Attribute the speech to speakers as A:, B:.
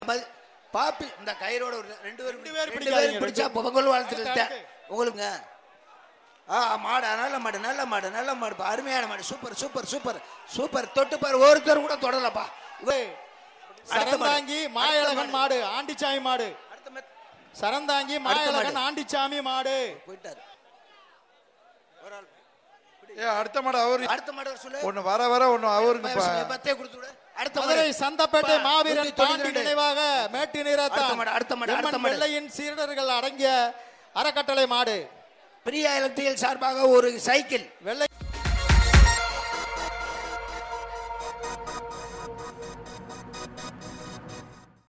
A: மதி- பாப்பி இந்த கயிறோட ஒரு ரெண்டு பேரும்
B: ரெண்டு பேர்
A: ரெண்டு
B: பிடிக்காதீங்க,
A: பேரும் பிடிச்சா
B: ரெண்டு-
A: பொங்கல் வாழ்த்துக்கள்
B: அடுத்து,
A: தான். உங்களுக்கு ஆ மாடு நல்ல மாடு நல்ல மாடு நல்ல மாடு பா. அருமையான மாடு சூப்பர் சூப்பர் சூப்பர் சூப்பர் தொட்டு பாரு ஒருத்தர் கூட தொடலப்பா இவ- அடுத்த மாடு.
B: சரந்தாங்கி மாயழகன் மாடு ஆண்டிச்சாமி மாடு
A: அடுத்த மாடு.
B: சரந்தாங்கி மாயழகன் ஆண்டிச்சாமி மாடு
A: போயிட்டாரு ஒரு ஆள்.
C: ஏ அடுத்த மாடு அவரு
A: அடுத்த மாடு வர சொல்லு
C: ஒண்ணு வர வர ஒண்ணு அவருக்குப்பா
A: பத்தே கொடுத்து விடு அடுத்த
B: மதுரை
A: மாடு.
B: சந்தப்பேட்டை
A: பா,
B: மாவீரன்
A: நூத்தி தொண்ணூத்தி
B: பாண்டி
A: ரெண்டு.
B: நினைவாக மேட்டு நீரத்தான்
A: அடுத்த மாடு, அடுத்த மாடு, அடுத்த
B: எம்மன்
A: மாடு.
B: வெள்ளையின் சீடர்கள் அடங்கிய அறக்கட்டளை மாடு
A: பிரியா எலக்ட்ரிகல் சார்பாக ஒரு சைக்கிள்
B: வெள்ளை